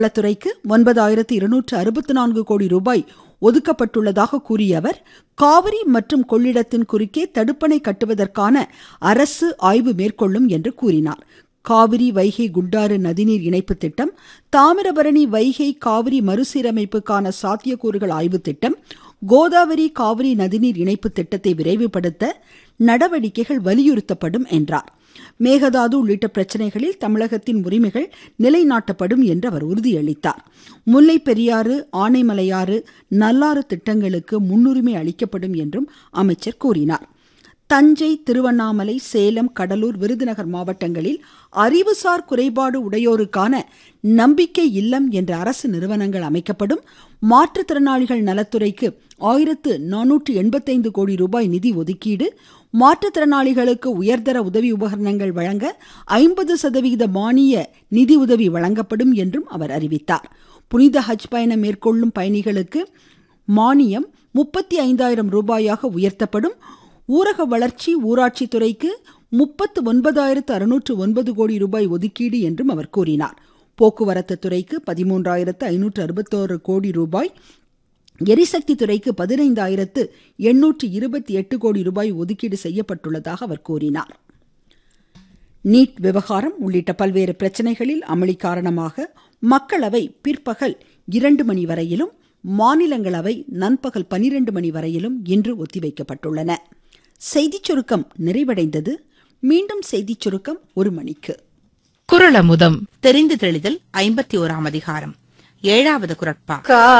நலத்துறைக்கு ஒன்பதாயிரத்து இருநூற்று அறுபத்து நான்கு கோடி ரூபாய் ஒதுக்கப்பட்டுள்ளதாக கூறிய அவர் காவிரி மற்றும் கொள்ளிடத்தின் குறுக்கே தடுப்பணை கட்டுவதற்கான அரசு ஆய்வு மேற்கொள்ளும் என்று கூறினார் காவிரி வைகை குண்டாறு நதிநீர் இணைப்பு திட்டம் தாமிரபரணி வைகை காவிரி மறுசீரமைப்புக்கான சாத்தியக்கூறுகள் ஆய்வு திட்டம் கோதாவரி காவிரி நதிநீர் இணைப்பு திட்டத்தை விரைவுபடுத்த நடவடிக்கைகள் வலியுறுத்தப்படும் என்றார் மேகதாது உள்ளிட்ட பிரச்சனைகளில் தமிழகத்தின் உரிமைகள் நிலைநாட்டப்படும் என்று அவர் உறுதியளித்தார் முல்லை பெரியாறு ஆனைமலையாறு நல்லாறு திட்டங்களுக்கு முன்னுரிமை அளிக்கப்படும் என்றும் அமைச்சர் கூறினார் தஞ்சை திருவண்ணாமலை சேலம் கடலூர் விருதுநகர் மாவட்டங்களில் அறிவுசார் குறைபாடு உடையோருக்கான நம்பிக்கை இல்லம் என்ற அரசு நிறுவனங்கள் அமைக்கப்படும் மாற்றுத்திறனாளிகள் நலத்துறைக்கு ஆயிரத்து நானூற்று எண்பத்தைந்து கோடி ரூபாய் நிதி ஒதுக்கீடு மாற்றுத்திறனாளிகளுக்கு உயர்தர உதவி உபகரணங்கள் வழங்க ஐம்பது சதவிகித மானிய நிதி உதவி வழங்கப்படும் என்றும் அவர் அறிவித்தார் புனித ஹஜ் பயணம் மேற்கொள்ளும் பயணிகளுக்கு மானியம் முப்பத்தி ஐந்தாயிரம் ரூபாயாக உயர்த்தப்படும் ஊரக வளர்ச்சி ஊராட்சி துறைக்கு முப்பத்து ஒன்பதாயிரத்து அறுநூற்று ஒன்பது கோடி ரூபாய் ஒதுக்கீடு என்றும் அவர் கூறினார் போக்குவரத்து துறைக்கு பதிமூன்றாயிரத்து ஐநூற்று அறுபத்தோரு கோடி ரூபாய் எரிசக்தி துறைக்கு பதினைந்தாயிரத்து எண்ணூற்று இருபத்தி எட்டு கோடி ரூபாய் ஒதுக்கீடு செய்யப்பட்டுள்ளதாக அவர் கூறினார் நீட் விவகாரம் உள்ளிட்ட பல்வேறு பிரச்சனைகளில் அமளி காரணமாக மக்களவை பிற்பகல் இரண்டு மணி வரையிலும் மாநிலங்களவை நண்பகல் பனிரெண்டு மணி வரையிலும் இன்று ஒத்திவைக்கப்பட்டுள்ளன செய்திச் சுருக்கம் நிறைவடைந்தது மீண்டும் செய்திச் சுருக்கம் ஒரு மணிக்கு குரலமுதம் தெரிந்து தெளிதல் ஐம்பத்தி ஓராம் அதிகாரம் ஏழாவது குரட்பா